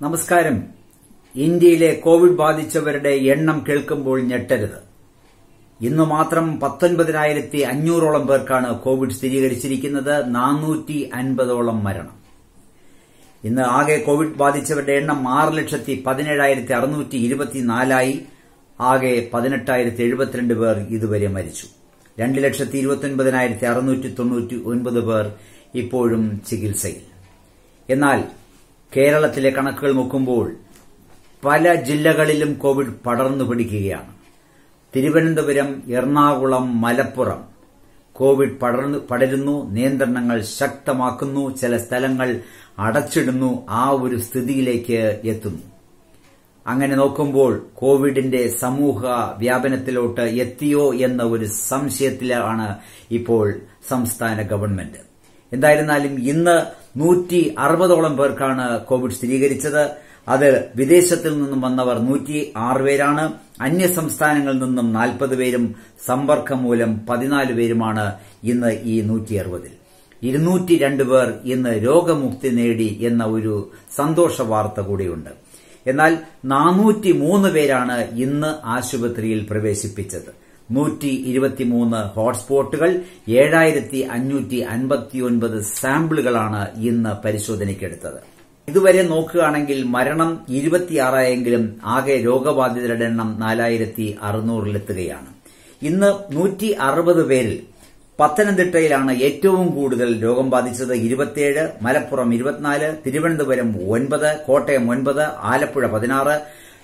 നമസ്കാരം ഇന്ത്യയിലെ കോവിഡ് ബാധിച്ചവരുടെ എണ്ണം കേൾക്കുമ്പോൾ ഞെട്ടരുത് ഇന്ന് മാത്രം പത്തൊൻപതിനായിരത്തി അഞ്ഞൂറോളം പേർക്കാണ് കോവിഡ് സ്ഥിരീകരിച്ചിരിക്കുന്നത് നാനൂറ്റി അൻപതോളം മരണം ഇന്ന് ആകെ കോവിഡ് ബാധിച്ചവരുടെ എണ്ണം ആറ് ലക്ഷത്തി പതിനേഴായിരത്തി അറുന്നൂറ്റി ഇരുപത്തിനാലായി ആകെ പതിനെട്ടായിരത്തി എഴുപത്തിരണ്ട് പേർ ഇതുവരെ മരിച്ചു രണ്ട് ലക്ഷത്തി ഇരുപത്തൊൻപതിനായിരത്തി അറുന്നൂറ്റി തൊണ്ണൂറ്റി ഒൻപത് പേർ ഇപ്പോഴും ചികിത്സയിൽ എന്നാൽ കേരളത്തിലെ കണക്കുകൾ നോക്കുമ്പോൾ പല ജില്ലകളിലും കോവിഡ് പടർന്നു പിടിക്കുകയാണ് തിരുവനന്തപുരം എറണാകുളം മലപ്പുറം കോവിഡ് പടർന്നു പടരുന്നു നിയന്ത്രണങ്ങൾ ശക്തമാക്കുന്നു ചില സ്ഥലങ്ങൾ അടച്ചിടുന്നു ആ ഒരു സ്ഥിതിയിലേക്ക് എത്തുന്നു അങ്ങനെ നോക്കുമ്പോൾ കോവിഡിന്റെ സമൂഹ വ്യാപനത്തിലോട്ട് എത്തിയോ എന്ന ഒരു സംശയത്തിലാണ് ഇപ്പോൾ സംസ്ഥാന ഗവൺമെന്റ് എന്തായിരുന്നാലും ഇന്ന് നൂറ്റി അറുപതോളം പേർക്കാണ് കോവിഡ് സ്ഥിരീകരിച്ചത് അത് വിദേശത്തിൽ നിന്നും വന്നവർ നൂറ്റി ആറ് പേരാണ് അന്യ സംസ്ഥാനങ്ങളിൽ നിന്നും നാൽപ്പത് പേരും സമ്പർക്കം മൂലം പതിനാല് പേരുമാണ് ഇന്ന് ഈ നൂറ്റി അറുപതിൽ ഇരുന്നൂറ്റി രണ്ട് പേർ ഇന്ന് രോഗമുക്തി നേടി എന്ന ഒരു സന്തോഷ വാർത്ത കൂടിയുണ്ട് എന്നാൽ നാനൂറ്റി മൂന്ന് പേരാണ് ഇന്ന് ആശുപത്രിയിൽ പ്രവേശിപ്പിച്ചത് നൂറ്റി ഇരുപത്തിമൂന്ന് ഹോട്ട്സ്പോട്ടുകൾ ഏഴായിരത്തി അഞ്ഞൂറ്റി അൻപത്തിയൊൻപത് സാമ്പിളുകളാണ് ഇന്ന് പരിശോധനയ്ക്കെടുത്തത് ഇതുവരെ നോക്കുകയാണെങ്കിൽ മരണം ഇരുപത്തിയാറായെങ്കിലും ആകെ രോഗബാധിതരുടെ എണ്ണം നാലായിരത്തി അറുന്നൂറിലെത്തുകയാണ് ഇന്ന് നൂറ്റി അറുപത് പേരിൽ പത്തനംതിട്ടയിലാണ് ഏറ്റവും കൂടുതൽ രോഗം ബാധിച്ചത് ഇരുപത്തിയേഴ് മലപ്പുറം ഇരുപത്തിനാല് തിരുവനന്തപുരം ഒൻപത് കോട്ടയം ഒൻപത് ആലപ്പുഴ പതിനാറ്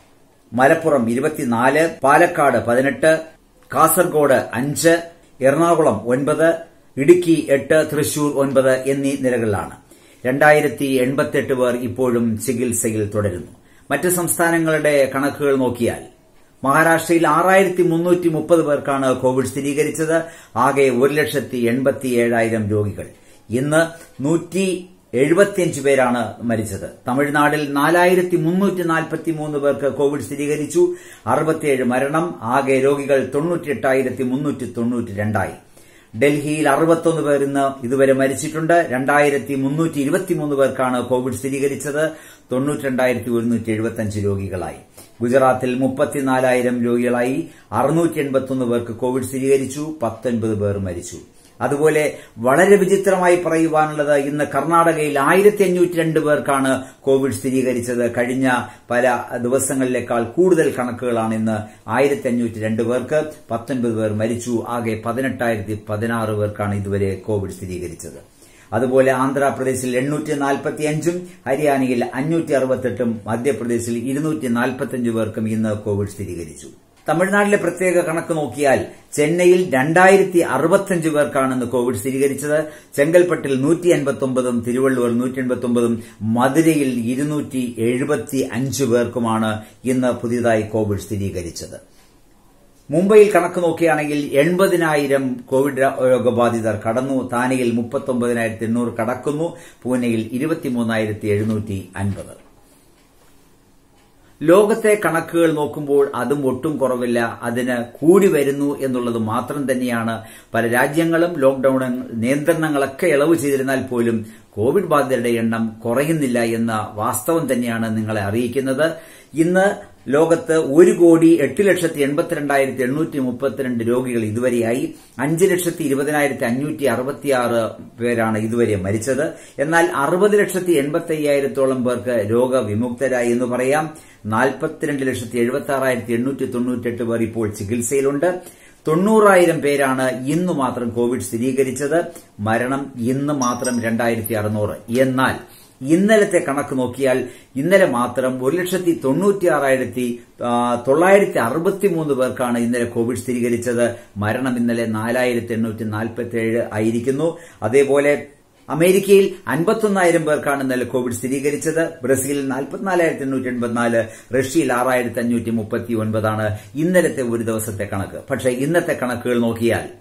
മലപ്പുറം ഇരുപത്തിനാല് പാലക്കാട് പതിനെട്ട് കാസർഗോഡ് അഞ്ച് എറണാകുളം ഒൻപത് ഇടുക്കി എട്ട് തൃശൂർ ഒൻപത് എന്നീ നിലകളിലാണ് രണ്ടായിരത്തി എൺപത്തെട്ട് പേർ ഇപ്പോഴും ചികിത്സയിൽ തുടരുന്നു മറ്റ് സംസ്ഥാനങ്ങളുടെ കണക്കുകൾ നോക്കിയാൽ മഹാരാഷ്ട്രയിൽ ആറായിരത്തി മുന്നൂറ്റി മുപ്പത് പേർക്കാണ് കോവിഡ് സ്ഥിരീകരിച്ചത് ആകെ ഒരു ലക്ഷത്തി എൺപത്തി ഏഴായിരം രോഗികൾ ഇന്ന് നൂറ്റി എഴുപത്തിയഞ്ച് പേരാണ് മരിച്ചത് തമിഴ്നാട്ടിൽ നാലായിരത്തി മുന്നൂറ്റി നാൽപ്പത്തി മൂന്ന് പേർക്ക് കോവിഡ് സ്ഥിരീകരിച്ചു അറുപത്തിയേഴ് മരണം ആകെ രോഗികൾ തൊണ്ണൂറ്റിയെട്ടായിരത്തി മുന്നൂറ്റി തൊണ്ണൂറ്റി രണ്ടായി ഡൽഹിയിൽ അറുപത്തൊന്ന് പേർ ഇന്ന് ഇതുവരെ മരിച്ചിട്ടുണ്ട് രണ്ടായിരത്തി മുന്നൂറ്റി ഇരുപത്തിമൂന്ന് പേർക്കാണ് കോവിഡ് സ്ഥിരീകരിച്ചത് തൊണ്ണൂറ്റിരണ്ടായിരത്തി ഒരുന്നൂറ്റി എഴുപത്തിയഞ്ച് രോഗികളായി ഗുജറാത്തിൽ മുപ്പത്തിനാലായിരം രോഗികളായി അറുന്നൂറ്റി എൺപത്തൊന്ന് പേർക്ക് കോവിഡ് സ്ഥിരീകരിച്ചു പത്തൊൻപത് പേർ മരിച്ചു അതുപോലെ വളരെ വിചിത്രമായി പറയുവാനുള്ളത് ഇന്ന് കർണാടകയിൽ ആയിരത്തി അഞ്ഞൂറ്റി രണ്ട് പേർക്കാണ് കോവിഡ് സ്ഥിരീകരിച്ചത് കഴിഞ്ഞ പല ദിവസങ്ങളിലേക്കാൾ കൂടുതൽ കണക്കുകളാണ് ഇന്ന് ആയിരത്തി അഞ്ഞൂറ്റി രണ്ട് പേർക്ക് പത്തൊൻപത് പേർ മരിച്ചു ആകെ പതിനെട്ടായിരത്തി പതിനാറ് പേർക്കാണ് ഇതുവരെ കോവിഡ് സ്ഥിരീകരിച്ചത് അതുപോലെ ആന്ധ്രാപ്രദേശിൽ എണ്ണൂറ്റി നാൽപ്പത്തി അഞ്ചും ഹരിയാനയിൽ അഞ്ഞൂറ്റി അറുപത്തെട്ടും മധ്യപ്രദേശിൽ ഇരുന്നൂറ്റി നാൽപ്പത്തിയഞ്ച് പേർക്കും ഇന്ന് കോവിഡ് സ്ഥിരീകരിച്ചു തമിഴ്നാട്ടിലെ പ്രത്യേക കണക്ക് നോക്കിയാൽ ചെന്നൈയിൽ രണ്ടായിരത്തി അറുപത്തിയഞ്ച് പേർക്കാണ് ഇന്ന് കോവിഡ് സ്ഥിരീകരിച്ചത് ചെങ്കൽപ്പെട്ടിൽ നൂറ്റി അൻപത്തൊമ്പതും തിരുവള്ളൂർ നൂറ്റി എൺപത്തൊമ്പതും മധുരയിൽ ഇരുന്നൂറ്റി എഴുപത്തി അഞ്ച് പേർക്കുമാണ് ഇന്ന് പുതിയതായി കോവിഡ് സ്ഥിരീകരിച്ചത് മുംബൈയിൽ കണക്ക് നോക്കുകയാണെങ്കിൽ എൺപതിനായിരം കോവിഡ് രോഗബാധിതർ കടന്നു താനെയിൽ മുപ്പത്തൊമ്പതിനായിരത്തി എണ്ണൂറ് കടക്കുന്നു പൂനെയിൽ ഇരുപത്തിമൂന്നായിരത്തി എഴുന്നൂറ്റി അൻപത് ലോകത്തെ കണക്കുകൾ നോക്കുമ്പോൾ അതും ഒട്ടും കുറവില്ല അതിന് കൂടി വരുന്നു എന്നുള്ളത് മാത്രം തന്നെയാണ് പല രാജ്യങ്ങളും ലോക്ഡൌൺ നിയന്ത്രണങ്ങളൊക്കെ ഇളവ് ചെയ്തിരുന്നാൽ പോലും കോവിഡ് ബാധിതരുടെ എണ്ണം കുറയുന്നില്ല എന്ന വാസ്തവം തന്നെയാണ് നിങ്ങളെ അറിയിക്കുന്നത് ഇന്ന് ലോകത്ത് ഒരു കോടി എട്ട് ലക്ഷത്തി എൺപത്തിരണ്ടായിരത്തി എണ്ണൂറ്റി മുപ്പത്തിരണ്ട് രോഗികൾ ഇതുവരെയായി അഞ്ച് ലക്ഷത്തി ഇരുപതിനായിരത്തി അഞ്ഞൂറ്റി അറുപത്തിയാറ് പേരാണ് ഇതുവരെ മരിച്ചത് എന്നാൽ അറുപത് ലക്ഷത്തി എൺപത്തി അയ്യായിരത്തോളം പേർക്ക് രോഗവിമുക്തരായി എന്ന് പറയാം നാൽപ്പത്തിരണ്ട് ലക്ഷത്തി എഴുപത്തി ആറായിരത്തി എണ്ണൂറ്റി തൊണ്ണൂറ്റെട്ട് പേർ ഇപ്പോൾ ചികിത്സയിലുണ്ട് തൊണ്ണൂറായിരം പേരാണ് ഇന്ന് മാത്രം കോവിഡ് സ്ഥിരീകരിച്ചത് മരണം ഇന്ന് മാത്രം രണ്ടായിരത്തി അറുന്നൂറ് എന്നാൽ ഇന്നലത്തെ കണക്ക് നോക്കിയാൽ ഇന്നലെ മാത്രം ഒരു ലക്ഷത്തി തൊണ്ണൂറ്റിയാറായിരത്തി തൊള്ളായിരത്തി അറുപത്തിമൂന്ന് പേർക്കാണ് ഇന്നലെ കോവിഡ് സ്ഥിരീകരിച്ചത് മരണം ഇന്നലെ നാലായിരത്തി എണ്ണൂറ്റി നാൽപ്പത്തിയേഴ് ആയിരിക്കുന്നു അതേപോലെ അമേരിക്കയിൽ അൻപത്തൊന്നായിരം പേർക്കാണ് ഇന്നലെ കോവിഡ് സ്ഥിരീകരിച്ചത് ബ്രസീലിൽ നാൽപ്പത്തിനാലായിരത്തി എണ്ണൂറ്റി എൺപത്തിനാല് റഷ്യയിൽ ആറായിരത്തി അഞ്ഞൂറ്റി മുപ്പത്തി ഒൻപതാണ് ഇന്നലത്തെ ഒരു ദിവസത്തെ കണക്ക് പക്ഷേ ഇന്നത്തെ കണക്കുകൾ നോക്കിയാൽ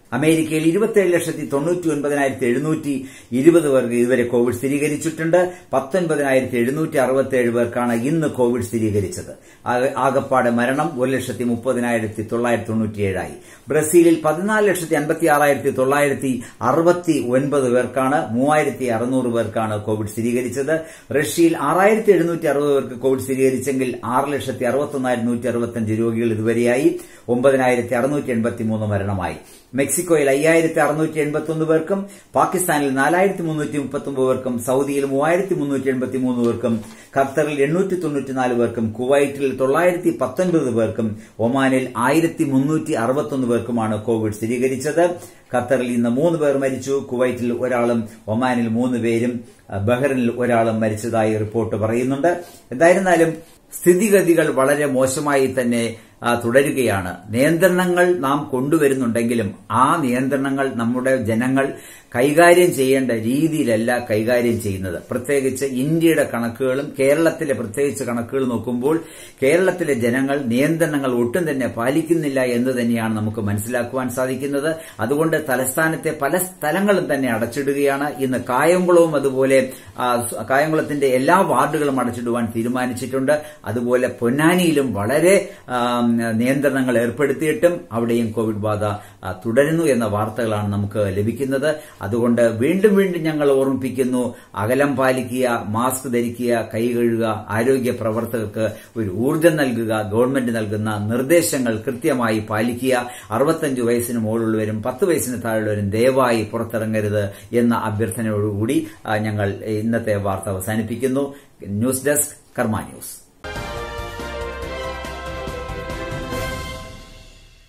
അമേരിക്കയിൽ ഇരുപത്തിയേഴ് ലക്ഷത്തി തൊണ്ണൂറ്റി ഒൻപതിനായിരത്തി എഴുന്നൂറ്റി ഇരുപത് പേർക്ക് ഇതുവരെ കോവിഡ് സ്ഥിരീകരിച്ചിട്ടുണ്ട് പത്തൊൻപതിനായിരത്തി എഴുന്നൂറ്റി അറുപത്തിയേഴ് പേർക്കാണ് ഇന്ന് കോവിഡ് സ്ഥിരീകരിച്ചത് ആകപ്പാട് മരണം ഒരു ലക്ഷത്തി മുപ്പതിനായിരത്തി തൊള്ളായിരത്തി തൊണ്ണൂറ്റിയേഴായി ബ്രസീലിൽ പതിനാല് ലക്ഷത്തി അൻപത്തി ആറായിരത്തി തൊള്ളായിരത്തി അറുപത്തി ഒൻപത് പേർക്കാണ് മൂവായിരത്തി അറുന്നൂറ് പേർക്കാണ് കോവിഡ് സ്ഥിരീകരിച്ചത് റഷ്യയിൽ ആറായിരത്തി എഴുന്നൂറ്റി അറുപത് പേർക്ക് കോവിഡ് സ്ഥിരീകരിച്ചെങ്കിൽ ആറ് ലക്ഷത്തി അറുപത്തൊന്നായിരത്തി നൂറ്റി അറുപത്തഞ്ച് രോഗികൾ ഇതുവരെയായി ഒമ്പതിനായിരത്തി അറുന്നൂറ്റി എൺപത്തി മൂന്ന് മരണമായി മെക്സിക്കോയിൽ അയ്യായിരത്തി അറുന്നൂറ്റി എൺപത്തി ഒന്ന് പേർക്കും പാകിസ്ഥാനിൽ നാലായിരത്തി മുന്നൂറ്റി മുപ്പത്തൊമ്പത് പേർക്കും സൌദിയിൽ മൂവായിരത്തി മുന്നൂറ്റി എൺപത്തി മൂന്ന് പേർക്കും ഖത്തറിൽ എണ്ണൂറ്റി തൊണ്ണൂറ്റിനാല് പേർക്കും കുവൈറ്റിൽ തൊള്ളായിരത്തി പത്തൊൻപത് പേർക്കും ഒമാനിൽ ആയിരത്തി മുന്നൂറ്റി അറുപത്തൊന്ന് പേർക്കുമാണ് കോവിഡ് സ്ഥിരീകരിച്ചത് ഖത്തറിൽ ഇന്ന് മൂന്ന് പേർ മരിച്ചു കുവൈറ്റിൽ ഒരാളും ഒമാനിൽ മൂന്ന് പേരും ബഹ്റിനിൽ ഒരാളും മരിച്ചതായി റിപ്പോർട്ട് പറയുന്നുണ്ട് എന്തായിരുന്നാലും സ്ഥിതിഗതികൾ വളരെ മോശമായി തന്നെ തുടരുകയാണ് നിയന്ത്രണങ്ങൾ നാം കൊണ്ടുവരുന്നുണ്ടെങ്കിലും ആ നിയന്ത്രണങ്ങൾ നമ്മുടെ ജനങ്ങൾ കൈകാര്യം ചെയ്യേണ്ട രീതിയിലല്ല കൈകാര്യം ചെയ്യുന്നത് പ്രത്യേകിച്ച് ഇന്ത്യയുടെ കണക്കുകളും കേരളത്തിലെ പ്രത്യേകിച്ച് കണക്കുകൾ നോക്കുമ്പോൾ കേരളത്തിലെ ജനങ്ങൾ നിയന്ത്രണങ്ങൾ ഒട്ടും തന്നെ പാലിക്കുന്നില്ല എന്ന് തന്നെയാണ് നമുക്ക് മനസ്സിലാക്കുവാൻ സാധിക്കുന്നത് അതുകൊണ്ട് തലസ്ഥാനത്തെ പല സ്ഥലങ്ങളും തന്നെ അടച്ചിടുകയാണ് ഇന്ന് കായംകുളവും അതുപോലെ കായംകുളത്തിന്റെ എല്ലാ വാർഡുകളും അടച്ചിടുവാൻ തീരുമാനിച്ചിട്ടുണ്ട് അതുപോലെ പൊന്നാനിയിലും വളരെ നിയന്ത്രണങ്ങൾ ഏർപ്പെടുത്തിയിട്ടും അവിടെയും കോവിഡ് ബാധ തുടരുന്നു എന്ന വാർത്തകളാണ് നമുക്ക് ലഭിക്കുന്നത് അതുകൊണ്ട് വീണ്ടും വീണ്ടും ഞങ്ങൾ ഓർമ്മിപ്പിക്കുന്നു അകലം പാലിക്കുക മാസ്ക് ധരിക്കുക കൈ കഴുകുക ആരോഗ്യ പ്രവർത്തകർക്ക് ഒരു ഊർജ്ജം നൽകുക ഗവൺമെന്റ് നൽകുന്ന നിർദ്ദേശങ്ങൾ കൃത്യമായി പാലിക്കുക അറുപത്തഞ്ച് വയസ്സിന് മുകളിലുള്ളവരും പത്ത് വയസ്സിന് താഴെയുള്ളവരും ദയവായി പുറത്തിറങ്ങരുത് എന്ന അഭ്യർത്ഥനയോടുകൂടി ഞങ്ങൾ ഇന്നത്തെ വാർത്ത അവസാനിപ്പിക്കുന്നു ന്യൂസ് ഡെസ്ക് കർമ്മ ന്യൂസ്